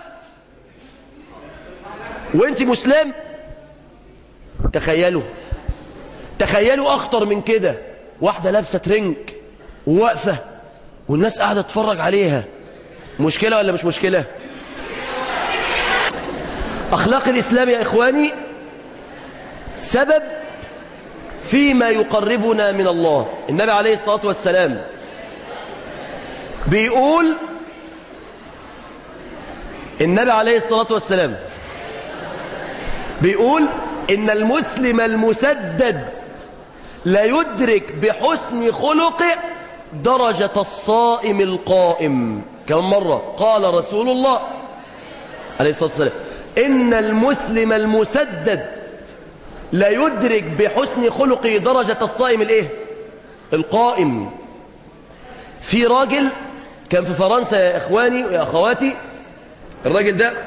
وانت مسلم تخيلوا تخيلوا اخطر من كده واحده لابسه ترنج وواقفه والناس قاعده تتفرج عليها مشكله ولا مش مشكله أخلاق الإسلام يا إخواني سبب فيما يقربنا من الله النبي عليه الصلاة والسلام بيقول النبي عليه الصلاة والسلام بيقول إن المسلم المسدد لا يدرك بحسن خلقه درجة الصائم القائم كم مرة قال رسول الله عليه الصلاة والسلام إن المسلم المسدد لا يدرك بحسن خلقه درجة الصائم الايه القائم في راجل كان في فرنسا يا إخواني ويا أخواتي الراجل ده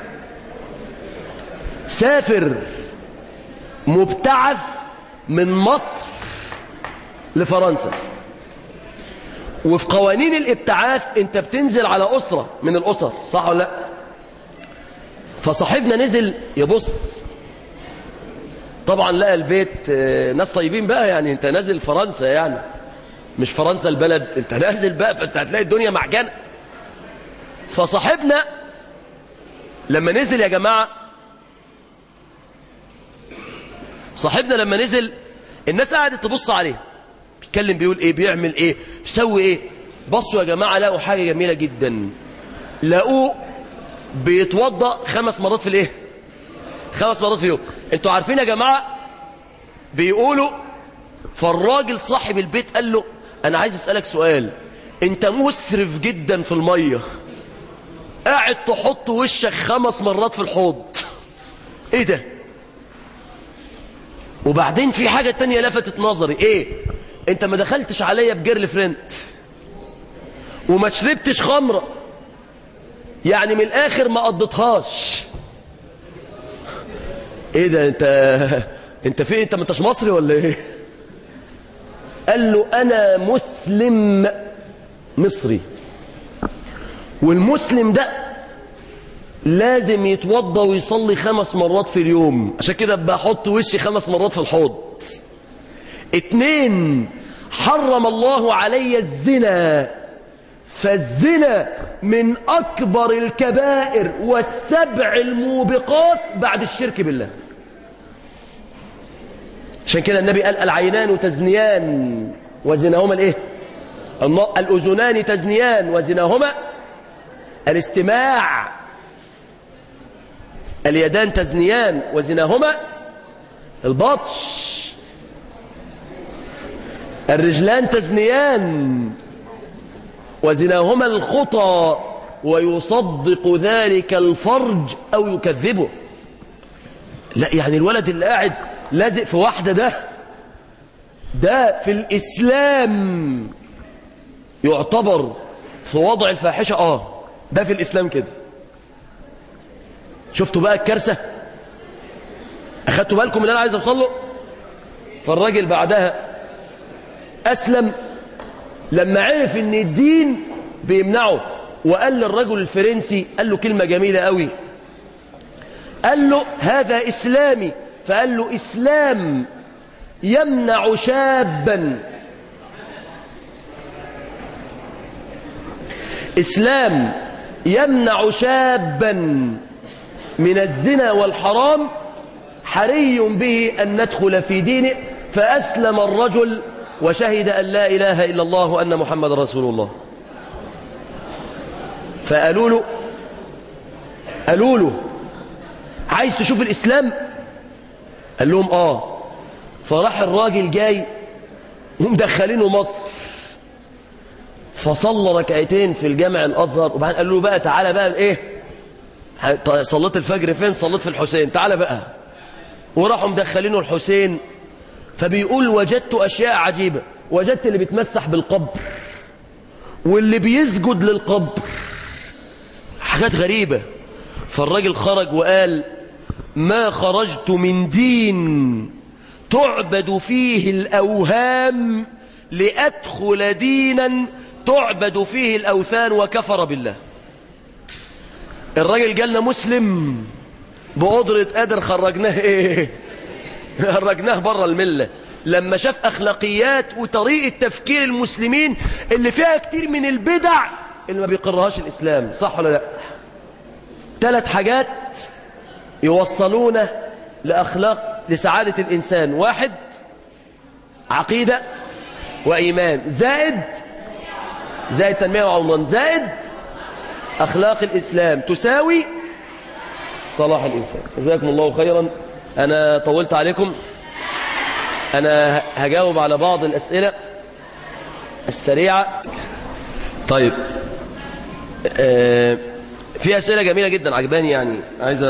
سافر مبتعث من مصر لفرنسا وفي قوانين الابتعاث انت بتنزل على أسرة من الأسر صح ولا لا فصاحبنا نزل يبص طبعا لقى البيت ناس طيبين بقى يعني انت نازل فرنسا يعني مش فرنسا البلد انت نازل بقى فانت هتلاقي الدنيا معجنة فصاحبنا لما نزل يا جماعة صاحبنا لما نزل الناس قعدت تبص عليه بيتكلم بيقول ايه بيعمل ايه بيسوي ايه بصوا يا جماعة لقوا حاجة جميلة جدا لقوه بيتوضأ خمس مرات في الايه خمس مرات في يوم انتوا عارفين يا جماعة بيقولوا فالراجل صاحب البيت قال له انا عايز اسألك سؤال انت مسرف جدا في المية قاعد تحط وشك خمس مرات في الحوض ايه ده وبعدين في حاجة تانية لفتت نظري ايه انت ما دخلتش عليا بجيرل فريند وما شربتش خمرة يعني من الاخر ما قضيتهاش ايه ده انت انت في انت ما انتش مصري ولا ايه قال له انا مسلم مصري والمسلم ده لازم يتوضى ويصلي خمس مرات في اليوم عشان كده بحط وشي خمس مرات في الحوض اتنين حرم الله علي الزنا فالزنا من أكبر الكبائر والسبع الموبقات بعد الشرك بالله عشان كده النبي قال العينان تزنيان وزناهما الايه الأذنان تزنيان وزناهما الاستماع اليدان تزنيان وزناهما البطش الرجلان تزنيان وزناهما الخطى ويصدق ذلك الفرج أو يكذبه لا يعني الولد اللي قاعد لازق في واحدة ده ده في الإسلام يعتبر في وضع الفاحشة آه ده في الإسلام كده شفتوا بقى الكارثة أخدتوا بالكم اللي أنا عايز أوصل له فالراجل بعدها أسلم لما عرف ان الدين بيمنعه وقال للرجل الفرنسي قال له كلمة جميلة قوي قال له هذا إسلامي فقال له إسلام يمنع شابا إسلام يمنع شابا من الزنا والحرام حري به أن ندخل في دينه فأسلم الرجل وشهد أن لا إله إلا الله وأن محمد رسول الله فقالوا له قالوا له عايز تشوف الإسلام قال لهم آه فراح الراجل جاي ومدخلينه مصر فصلى ركعتين في الجامع الأزهر وبعدين قال له بقى تعالى بقى إيه صليت الفجر فين صليت في الحسين تعالى بقى وراحوا مدخلينه الحسين فبيقول وجدت أشياء عجيبة وجدت اللي بيتمسح بالقبر واللي بيسجد للقبر حاجات غريبة فالراجل خرج وقال ما خرجت من دين تعبد فيه الأوهام لأدخل دينا تعبد فيه الأوثان وكفر بالله الراجل جالنا مسلم بقدرة قادر خرجناه ايه خرجناه بره الملة لما شاف أخلاقيات وطريقة تفكير المسلمين اللي فيها كتير من البدع اللي ما بيقرهاش الإسلام صح ولا لا ثلاث حاجات يوصلونا لأخلاق لسعادة الإنسان واحد عقيدة وإيمان زائد زائد تنمية وعمران زائد أخلاق الإسلام تساوي صلاح الإنسان جزاكم الله خيرا أنا طولت عليكم أنا هجاوب على بعض الأسئلة السريعة طيب آه في أسئلة جميلة جدا عجباني يعني عايز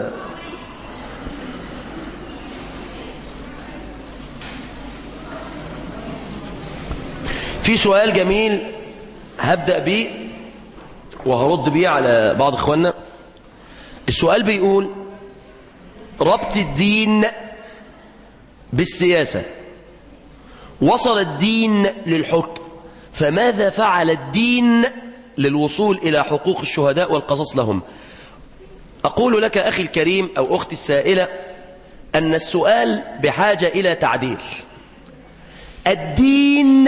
في سؤال جميل هبدأ بيه وهرد بيه على بعض إخواننا السؤال بيقول ربط الدين بالسياسة وصل الدين للحكم فماذا فعل الدين للوصول إلى حقوق الشهداء والقصص لهم أقول لك أخي الكريم أو أختي السائلة أن السؤال بحاجة إلى تعديل الدين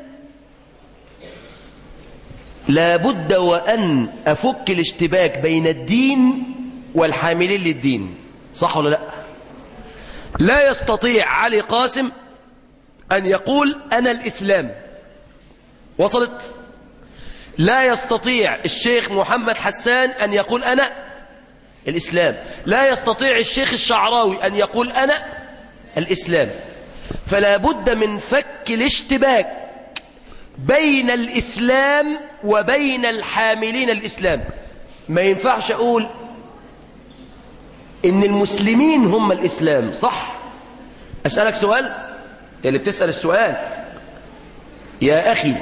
لا بد وأن أفك الاشتباك بين الدين والحاملين للدين صح ولا لا لا يستطيع علي قاسم أن يقول أنا الإسلام وصلت لا يستطيع الشيخ محمد حسان أن يقول أنا الإسلام لا يستطيع الشيخ الشعراوي أن يقول أنا الإسلام فلا بد من فك الاشتباك بين الإسلام وبين الحاملين الإسلام ما ينفعش أقول إن المسلمين هم الإسلام صح أسألك سؤال يا اللي بتسأل السؤال يا أخي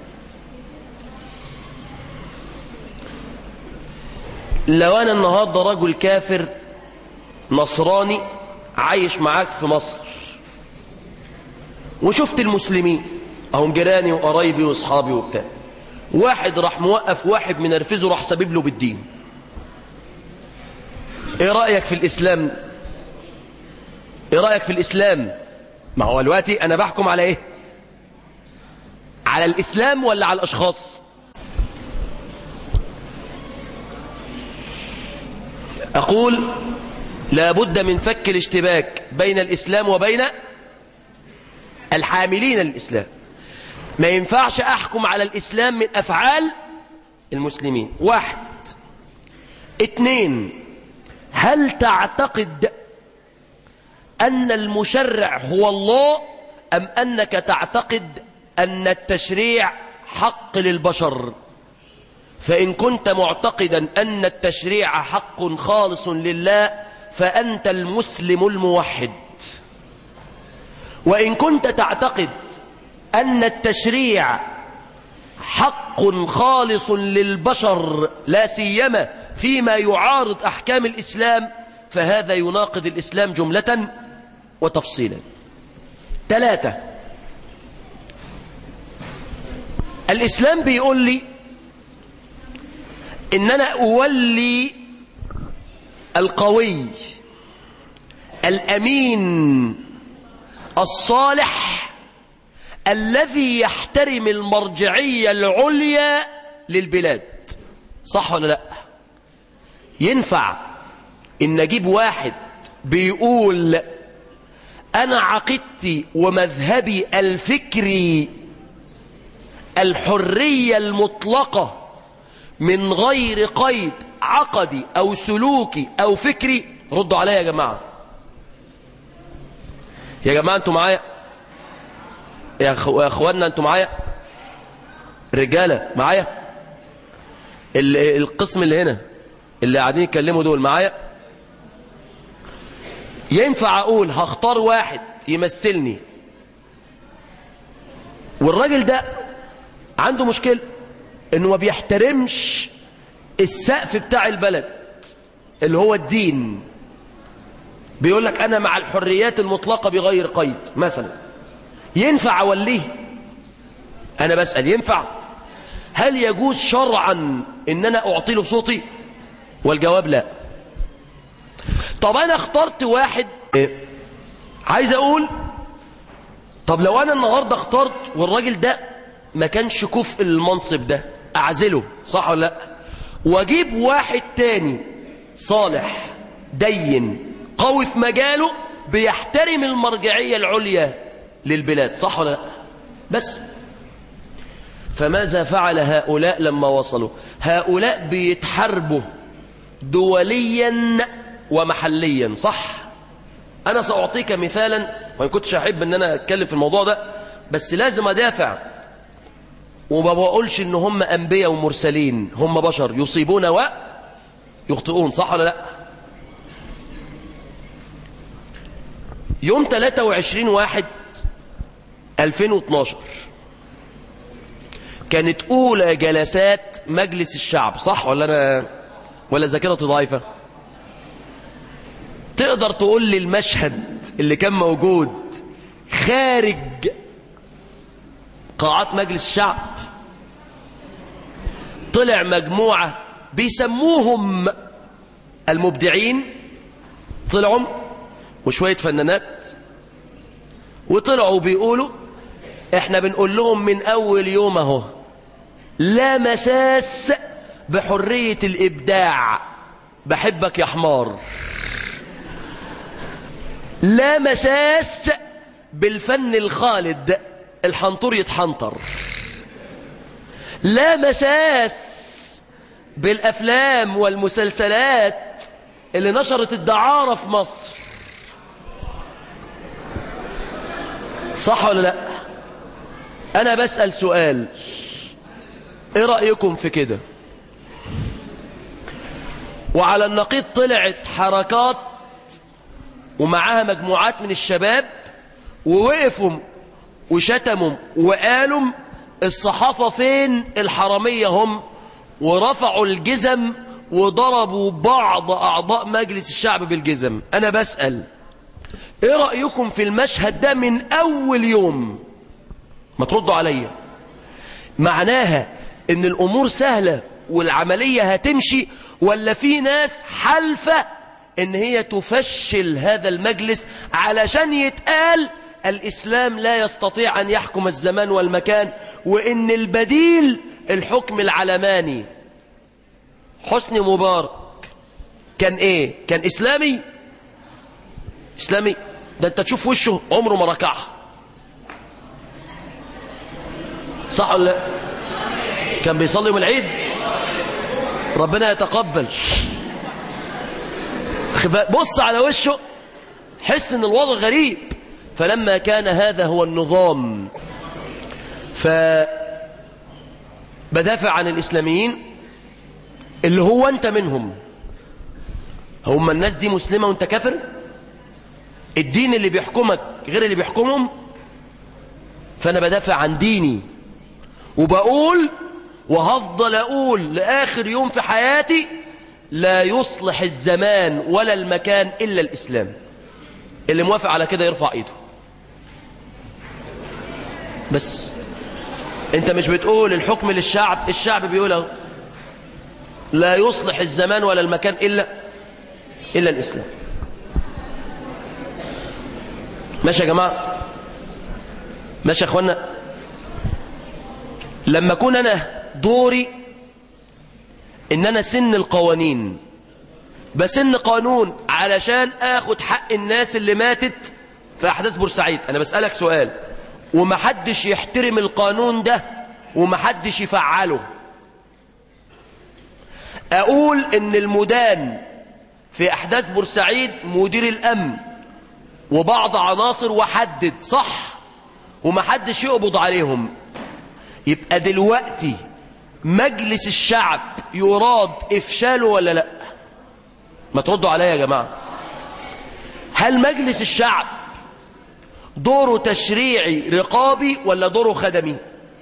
لو أنا النهاردة رجل كافر نصراني عايش معاك في مصر وشفت المسلمين أهم جيراني وقرايبي وأصحابي وبتاع واحد راح موقف واحد من نرفزه راح سبب له بالدين ايه رأيك في الاسلام ايه رأيك في الاسلام ما هو دلوقتي انا بحكم على ايه على الاسلام ولا على الاشخاص اقول لابد من فك الاشتباك بين الاسلام وبين الحاملين للاسلام ما ينفعش احكم على الاسلام من افعال المسلمين واحد اتنين هل تعتقد أن المشرع هو الله أم أنك تعتقد أن التشريع حق للبشر فإن كنت معتقدا أن التشريع حق خالص لله فأنت المسلم الموحد وإن كنت تعتقد أن التشريع حق خالص للبشر لا سيما فيما يعارض أحكام الإسلام فهذا يناقض الإسلام جملة وتفصيلا ثلاثة الإسلام بيقول لي إن أنا أولي القوي الأمين الصالح الذي يحترم المرجعية العليا للبلاد صح ولا لا ينفع إن أجيب واحد بيقول أنا عقيدتي ومذهبي الفكري الحرية المطلقة من غير قيد عقدي أو سلوكي أو فكري ردوا عليا يا جماعة يا جماعة أنتوا معايا يا أخو- يا أخوانا أنتوا معايا رجالة معايا ال- القسم اللي هنا اللي قاعدين يتكلموا دول معايا ينفع أقول هختار واحد يمثلني والراجل ده عنده مشكلة انه ما بيحترمش السقف بتاع البلد اللي هو الدين بيقول لك انا مع الحريات المطلقة بغير قيد مثلا ينفع اوليه انا بسأل ينفع هل يجوز شرعا ان انا اعطي له صوتي والجواب لا طب انا اخترت واحد إيه؟ عايز اقول طب لو انا النهارده اخترت والراجل ده ما كانش كفء المنصب ده اعزله صح ولا لا واجيب واحد تاني صالح دين قوي في مجاله بيحترم المرجعية العليا للبلاد صح ولا لا بس فماذا فعل هؤلاء لما وصلوا هؤلاء بيتحاربوا دوليا ومحليا صح أنا سأعطيك مثالا وإن كنتش أحب أن أنا أتكلم في الموضوع ده بس لازم أدافع وما بقولش ان هم انبياء ومرسلين هم بشر يصيبون ويخطئون صح ولا لا يوم 23 واحد 2012 كانت اولى جلسات مجلس الشعب صح ولا انا ولا ذاكرتي ضعيفه تقدر تقول لي المشهد اللي كان موجود خارج قاعات مجلس الشعب طلع مجموعة بيسموهم المبدعين طلعوا وشوية فنانات وطلعوا بيقولوا احنا بنقول لهم من اول يوم اهو لا مساس بحرية الابداع بحبك يا حمار لا مساس بالفن الخالد الحنطور يتحنطر لا مساس بالأفلام والمسلسلات اللي نشرت الدعارة في مصر صح ولا لا أنا بسأل سؤال إيه رأيكم في كده وعلى النقيض طلعت حركات ومعاها مجموعات من الشباب ووقفوا وشتموا وقالوا الصحافة فين الحرامية هم ورفعوا الجزم وضربوا بعض أعضاء مجلس الشعب بالجزم أنا بسأل إيه رأيكم في المشهد ده من أول يوم ما تردوا عليا معناها ان الامور سهلة والعملية هتمشي ولا في ناس حلفة ان هي تفشل هذا المجلس علشان يتقال الاسلام لا يستطيع ان يحكم الزمان والمكان وان البديل الحكم العلماني حسني مبارك كان ايه كان اسلامي اسلامي ده انت تشوف وشه عمره ما ركعها صح ولا لا كان بيصلي يوم العيد ربنا يتقبل بص على وشه حس ان الوضع غريب فلما كان هذا هو النظام فبدافع عن الإسلاميين اللي هو أنت منهم هم الناس دي مسلمة وانت كافر الدين اللي بيحكمك غير اللي بيحكمهم فأنا بدافع عن ديني وبقول وهفضل أقول لآخر يوم في حياتي لا يصلح الزمان ولا المكان إلا الإسلام اللي موافق على كده يرفع ايده بس انت مش بتقول الحكم للشعب الشعب بيقول اهو لا يصلح الزمان ولا المكان إلا إلا الإسلام ماشي يا جماعة ماشي يا أخوانا لما أكون أنا دوري إن أنا سن القوانين بسن قانون علشان اخد حق الناس اللي ماتت في احداث بورسعيد انا بسألك سؤال ومحدش يحترم القانون ده ومحدش يفعله اقول ان المدان في احداث بورسعيد مدير الامن وبعض عناصر وحدد صح ومحدش يقبض عليهم يبقى دلوقتي مجلس الشعب يراد افشاله ولا لا ما تردوا عليا يا جماعة هل مجلس الشعب دوره تشريعي رقابي ولا دوره خدمي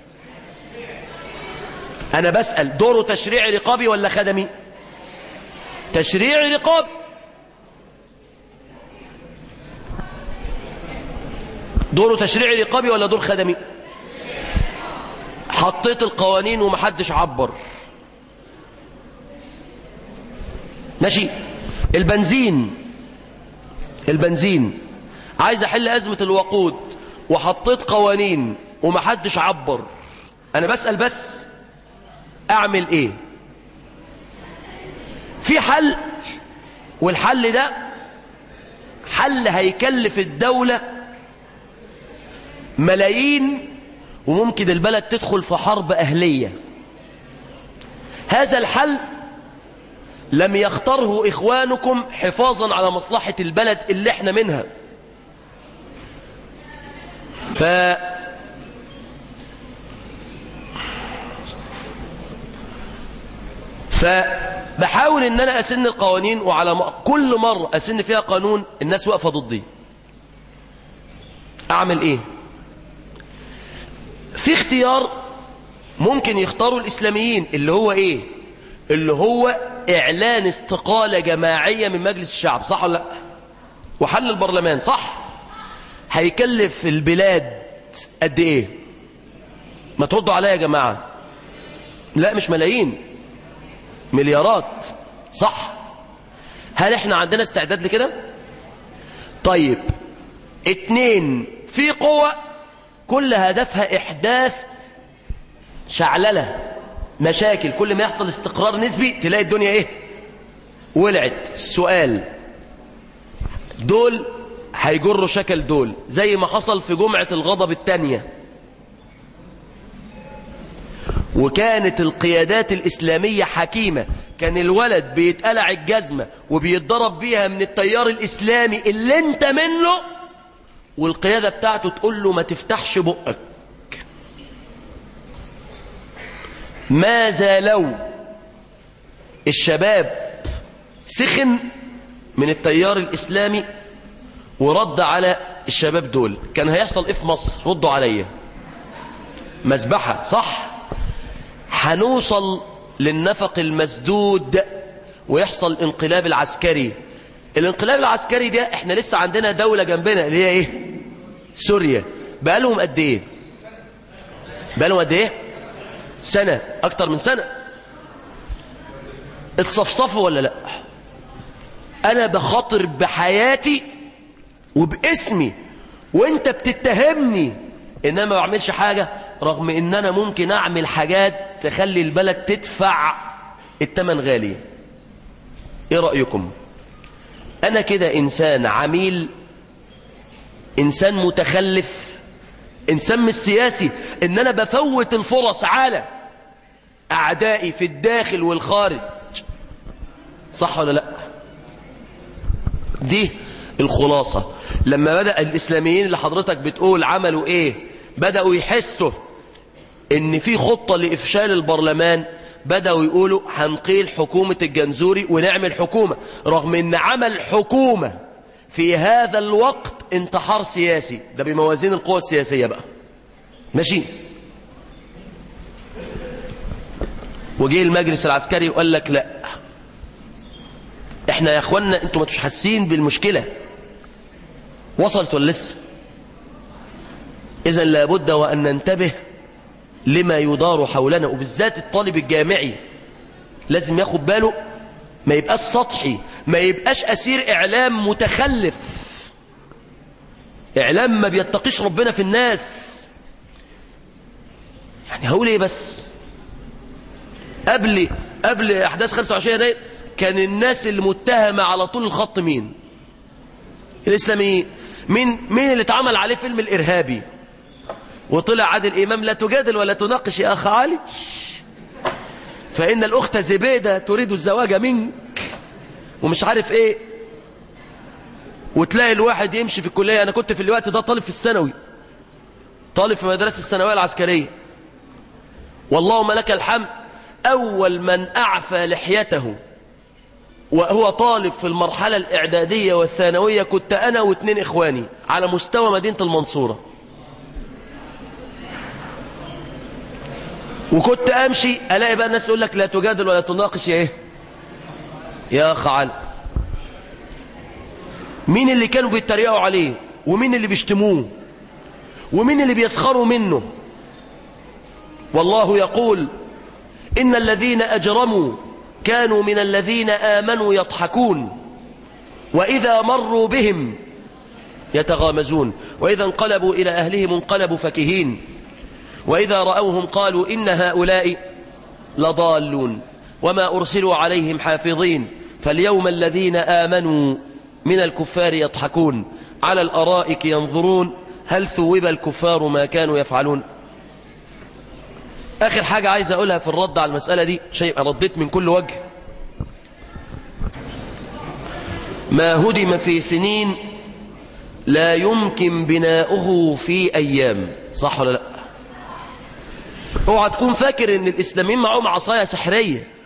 أنا بسأل دوره تشريعي رقابي ولا خدمي تشريعي رقابي دوره تشريعي رقابي ولا دور خدمي حطيت القوانين ومحدش عبر ماشي البنزين البنزين عايز احل ازمة الوقود وحطيت قوانين ومحدش عبر انا بسأل بس اعمل ايه في حل والحل ده حل هيكلف الدولة ملايين وممكن البلد تدخل في حرب أهلية هذا الحل لم يختاره إخوانكم حفاظا على مصلحة البلد اللي احنا منها ف فبحاول ان انا اسن القوانين وعلى م... كل مرة اسن فيها قانون الناس واقفة ضدي اعمل ايه في اختيار ممكن يختاروا الاسلاميين اللي هو ايه اللي هو اعلان استقالة جماعية من مجلس الشعب صح ولا لا وحل البرلمان صح هيكلف البلاد قد ايه ما تردوا عليا يا جماعة لا مش ملايين مليارات صح هل احنا عندنا استعداد لكده طيب اتنين في قوة كل هدفها احداث شعللة مشاكل كل ما يحصل استقرار نسبي تلاقي الدنيا ايه ولعت السؤال دول هيجروا شكل دول زي ما حصل في جمعة الغضب الثانية وكانت القيادات الإسلامية حكيمة كان الولد بيتقلع الجزمة وبيتضرب بيها من التيار الإسلامي اللي انت منه والقيادة بتاعته تقول له ما تفتحش بقك ماذا لو الشباب سخن من التيار الإسلامي ورد على الشباب دول كان هيحصل ايه في مصر ردوا عليا مذبحة صح هنوصل للنفق المسدود ويحصل انقلاب العسكري الانقلاب العسكري ده احنا لسه عندنا دولة جنبنا اللي هي ايه سوريا بقالهم قد ايه بقالهم قد ايه سنة أكتر من سنة اتصفصفوا ولا لا أنا بخاطر بحياتي وباسمي وانت بتتهمني ان انا ما بعملش حاجة رغم ان انا ممكن اعمل حاجات تخلي البلد تدفع التمن غالي ايه رأيكم انا كده انسان عميل انسان متخلف انسان مش سياسي ان انا بفوت الفرص على اعدائي في الداخل والخارج صح ولا لا دي الخلاصة لما بدأ الإسلاميين اللي حضرتك بتقول عملوا إيه بدأوا يحسوا إن في خطة لإفشال البرلمان بدأوا يقولوا هنقيل حكومة الجنزوري ونعمل حكومة رغم إن عمل حكومة في هذا الوقت انتحار سياسي ده بموازين القوى السياسية بقى ماشي وجه المجلس العسكري وقال لك لا احنا يا اخوانا انتوا ما انتوش حاسين بالمشكله وصلت ولا لسه اذا لابد وان ننتبه لما يدار حولنا وبالذات الطالب الجامعي لازم ياخد باله ما يبقاش سطحي ما يبقاش اسير اعلام متخلف اعلام ما بيتقيش ربنا في الناس يعني هقول ايه بس قبل قبل احداث 25 يناير كان الناس المتهمة على طول الخط مين الإسلاميين مين, مين اللي اتعمل عليه فيلم الإرهابي وطلع عادل إمام لا تجادل ولا تناقش يا أخ علي فإن الأخت زبيدة تريد الزواج منك ومش عارف إيه وتلاقي الواحد يمشي في الكلية أنا كنت في الوقت ده طالب في الثانوي طالب في مدرسة الثانوية العسكرية واللهم لك الحمد أول من أعفى لحيته وهو طالب في المرحلة الإعدادية والثانوية كنت أنا واثنين إخواني على مستوى مدينة المنصورة وكنت أمشي ألاقي بقى الناس يقول لك لا تجادل ولا تناقش يا إيه يا خعال مين اللي كانوا بيتريقوا عليه ومين اللي بيشتموه ومين اللي بيسخروا منه والله يقول إن الذين أجرموا كانوا من الذين آمنوا يضحكون وإذا مروا بهم يتغامزون وإذا انقلبوا إلى أهلهم انقلبوا فكهين وإذا رأوهم قالوا إن هؤلاء لضالون وما أرسلوا عليهم حافظين فاليوم الذين آمنوا من الكفار يضحكون على الأرائك ينظرون هل ثوب الكفار ما كانوا يفعلون آخر حاجة عايز أقولها في الرد على المسألة دي شيء رديت من كل وجه ما هدم في سنين لا يمكن بناؤه في أيام صح ولا لا اوعى تكون فاكر ان الإسلاميين معهم عصاية سحرية